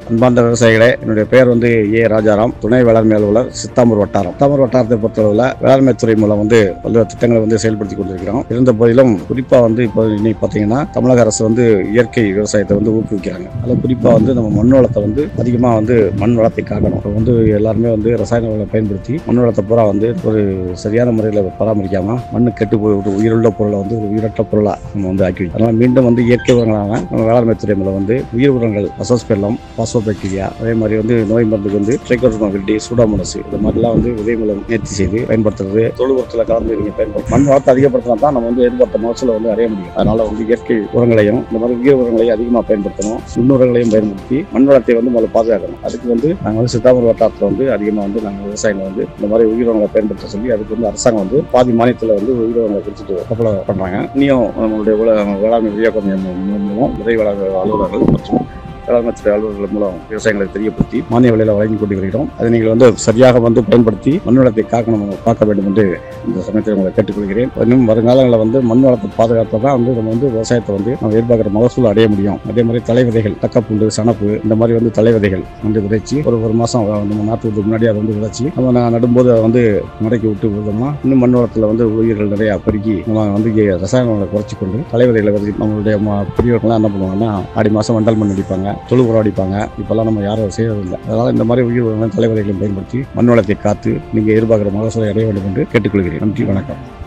அன்பார்ந்த விவசாயிகளே என்னுடைய பெயர் வந்து ஏ ராஜாராம் துணை வேளாண்மை அலுவலர் சித்தாமூர் வட்டாரம் சித்தாமூர் வட்டாரத்தை பொறுத்தளவில் வேளாண்மை துறை மூலம் வந்து பல்வேறு திட்டங்களை வந்து செயல்படுத்தி கொண்டிருக்கிறோம் இருந்த போதிலும் குறிப்பாக வந்து இப்போ இன்னைக்கு பார்த்தீங்கன்னா தமிழக அரசு வந்து இயற்கை விவசாயத்தை வந்து ஊக்குவிக்கிறாங்க அதில் குறிப்பாக வந்து நம்ம மண் வளத்தை வந்து அதிகமாக வந்து மண் வளத்தை காக்கணும் இப்போ வந்து எல்லாருமே வந்து ரசாயன வளம் பயன்படுத்தி மண் வளத்தை பூரா வந்து ஒரு சரியான முறையில் பராமரிக்காமல் மண்ணு கெட்டு போய் ஒரு உயிருள்ள பொருளை வந்து ஒரு உயிரற்ற பொருளாக நம்ம வந்து ஆக்கி வைக்கிறோம். அதனால மீண்டும் வந்து இயற்கை உரங்களான நம்ம வேளாண்மை துறை மூலம் வந்து உயிர் உரங்கள் அசோஸ்பெல்லம் பாசோபாக்டீரியா அதே மாதிரி வந்து நோய் மருந்துக்கு வந்து ட்ரைகோடர்மாவில்டி சூடாமோனஸ் இந்த மாதிரிலாம் வந்து விதை மூலம் நேர்த்தி செய்து பயன்படுத்துறது தொழு உரத்தில் கலந்து நீங்கள் பயன்படுத்தும் மண் வளத்தை அதிகப்படுத்தினா தான் நம்ம வந்து எதிர்பார்த்த மகசூலை வந்து அடைய முடியும் அதனால வந்து இயற்கை உரங்களையும் இந்த மாதிரி உயிர் உரங்களையும் அதிகமாக பயன்படுத்தணும் நுண்ணுரங்களையும் பயன்படுத்தி மண் வளத்தை வந்து முதல்ல பாதுகாக்கணும் அதுக்கு வந்து நாங்கள் வந்து சித்தாமூர் வட்டாரத்தில் வந்து அதிகமாக வந்து நாங்கள் விவசாயிகள் வந்து இந்த மாதிரி உயிர் உரங்களை பயன்படுத்த சொல்லி அதுக்கு வந்து அரசாங்கம் வந்து பாதி மானியத்தில் வந்து உயிர் உரங்களை கொடுத்துட்டு கப்பலை பண்ணுறாங்க இனியும் நம்மளுடைய உல- வேளாண்மை விரிவாக்கம் மூலம் விதை வள அலுவலர்கள் மற்றும் வேளாண்மை துறை அலுவலர்கள் மூலம் விவசாயிகளுக்கு தெரியப்படுத்தி மானிய விலையில வழங்கி கொண்டு வருகிறோம் அதை நீங்கள் வந்து சரியாக வந்து பயன்படுத்தி மண் வளத்தை காக்கணும் பார்க்க வேண்டும் என்று இந்த சமயத்தில் உங்களை கேட்டுக்கொள்கிறேன் இன்னும் வருங்காலங்களில் வந்து மண் வளத்தை பாதுகாத்தா தான் வந்து நம்ம வந்து விவசாயத்தை வந்து நம்ம எதிர்பார்க்குற மகசூல் அடைய முடியும் அதே மாதிரி தலைவிதைகள் தக்கப்புண்டு சணப்பு இந்த மாதிரி வந்து தலைவிதைகள் வந்து விதைச்சு ஒரு ஒரு மாதம் நம்ம நாட்டுக்கு முன்னாடி அதை வந்து விதைச்சு நம்ம ந- நடும்போது அதை வந்து முடக்கி விட்டு விடுதோம்னா இன்னும் மண் வளத்தில் வந்து உயிர்கள் நிறைய பெருக்கி நம்ம வந்து இங்கே ரசாயன வளங்களை குறைச்சி கொண்டு தலைவிதைகளை விதைச்சு நம்மளுடைய ம- பெரியவர்கள்லாம் என்ன பண்ணுவாங்கன்னா ஆடி மாதம் வண்டல் மண் அடிப்பாங்க தொழு உரம் அடிப்பாங்க இப்போல்லாம் நம்ம யாரும் செய்யறதில்லை அதனால் இந்த மாதிரி உயிர் உரங்களும் தலைவிதைகளையும் பயன்படுத்தி மண் வளத்தை காத்து நீங்கள் எதிர்பார்க்குற மகசூலை அடைய வேண்டும் என்று கேட்டுக்கொள்கிறேன் நன்றி வணக்கம்